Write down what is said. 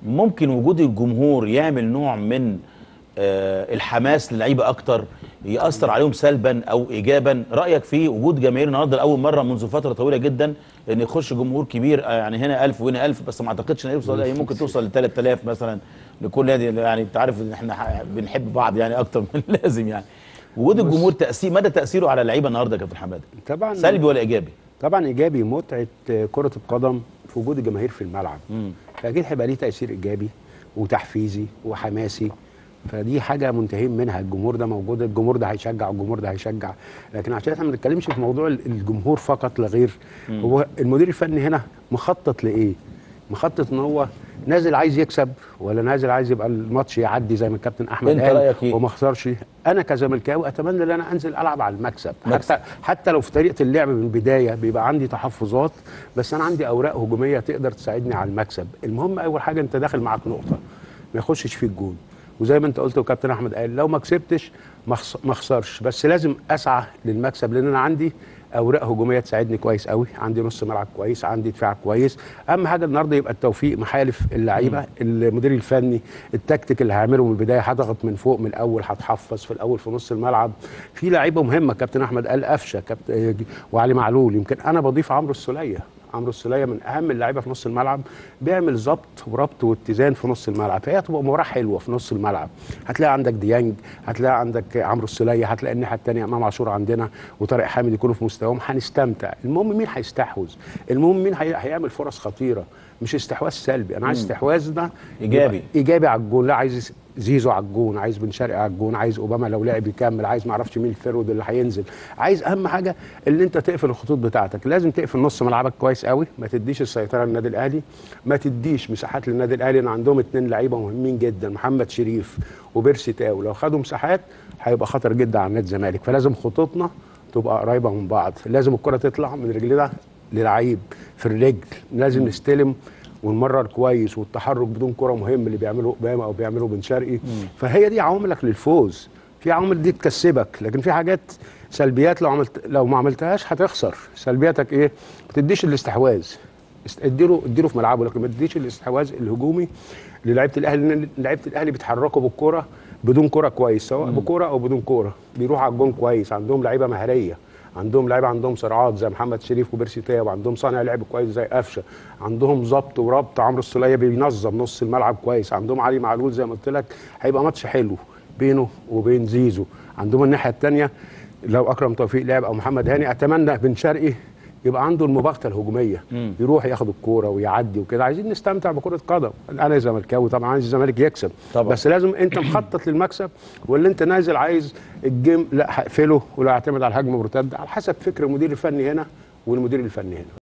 ممكن وجود الجمهور يعمل نوع من آه، الحماس للعيبه اكتر ياثر عليهم سلبا او ايجابا رايك في وجود جماهير النهارده لاول مره منذ فتره طويله جدا ان يخش جمهور كبير آه، يعني هنا 1000 وهنا 1000 بس ما اعتقدش ان يوصل هي ممكن توصل ل 3000 مثلا لكل نادي يعني انت عارف ان احنا ح- بنحب بعض يعني اكتر من اللازم يعني وجود الجمهور تاثير مدى تاثيره على اللعيبه النهارده يا كابتن حماده طبعا سلبي ولا ايجابي طبعا ايجابي متعه كره القدم في وجود الجماهير في الملعب فاكيد هيبقى ليه تاثير ايجابي وتحفيزي وحماسي فدي حاجه منتهين منها الجمهور ده موجود الجمهور ده هيشجع والجمهور ده هيشجع لكن عشان احنا ما بنتكلمش في موضوع ال- الجمهور فقط لا غير هو المدير الفني هنا مخطط لايه مخطط ان هو نازل عايز يكسب ولا نازل عايز يبقى الماتش يعدي زي ما الكابتن احمد أنت قال رأيك إيه؟ وما اخسرش انا كزملكاوي اتمنى ان انا انزل العب على المكسب مكسب. حتى حتى لو في طريقه اللعب من البدايه بيبقى عندي تحفظات بس انا عندي اوراق هجوميه تقدر تساعدني على المكسب المهم اول حاجه انت داخل معاك نقطه ما يخشش فيك جون وزي ما انت قلت وكابتن احمد قال لو ما كسبتش ما أخس- ما اخسرش بس لازم اسعى للمكسب لان انا عندي اوراق هجوميه تساعدني كويس قوي عندي نص ملعب كويس عندي دفاع كويس اهم حاجه النهارده يبقى التوفيق محالف اللعيبه المدير الفني التكتيك اللي هعمله من البدايه هضغط من فوق من الاول هتحفظ في الاول في نص الملعب في لعيبه مهمه كابتن احمد قال قفشه كابتن وعلي معلول يمكن انا بضيف عمرو السوليه عمرو السوليه من اهم اللعيبه في نص الملعب بيعمل ظبط وربط واتزان في نص الملعب فهي هتبقى مباراه حلوه في نص الملعب هتلاقي عندك ديانج هتلاقي عندك عمرو السوليه هتلاقي الناحيه الثانيه امام عاشور عندنا وطارق حامد يكونوا في مستواهم هنستمتع المهم مين هيستحوذ المهم مين هي... هيعمل فرص خطيره مش استحواذ سلبي انا عايز استحواذ ده إيجابي. يبقى ايجابي على الجون لا عايز زيزو على الجون عايز بن شرقي على الجون عايز اوباما لو لعب يكمل عايز ما اعرفش مين الفرود اللي هينزل عايز اهم حاجه اللي انت تقفل الخطوط بتاعتك لازم تقفل نص ملعبك كويس قوي ما تديش السيطره للنادي الاهلي ما تديش مساحات للنادي الاهلي ان عندهم اتنين لعيبه مهمين جدا محمد شريف وبيرسي تاو لو خدوا مساحات هيبقى خطر جدا على نادي الزمالك فلازم خطوطنا تبقى قريبه من بعض لازم الكره تطلع من رجلنا للعيب في الرجل لازم نستلم ونمرر كويس والتحرك بدون كره مهم اللي بيعمله اوباما او بيعمله بن شرقي فهي دي عواملك للفوز في عوامل دي تكسبك لكن في حاجات سلبيات لو عملت لو ما عملتهاش هتخسر سلبياتك ايه ما تديش الاستحواذ است- اديله اديله في ملعبه لكن ما تديش الاستحواذ الهجومي للعيبه الاهلي لان لعيبه الاهلي بيتحركوا بالكره بدون كره كويس سواء بكره او بدون كره بيروح على الجون كويس عندهم لعيبه مهاريه عندهم لعيبه عندهم سرعات زي محمد شريف وبيرسي تاو وعندهم صانع لعب كويس زي قفشه عندهم ظبط وربط عمرو السوليه بينظم نص الملعب كويس عندهم علي معلول زي ما قلت لك هيبقى ماتش حلو بينه وبين زيزو عندهم الناحيه الثانيه لو اكرم توفيق لعب او محمد هاني اتمنى بن شرقي يبقى عنده المباغته الهجوميه يروح ياخد الكوره ويعدي وكده عايزين نستمتع بكره قدم انا زملكاوي طبعا عايز الزمالك يكسب طبعا. بس لازم انت مخطط للمكسب ولا انت نازل عايز الجيم لا هقفله ولا اعتمد على الهجمه مرتده على حسب فكر المدير الفني هنا والمدير الفني هنا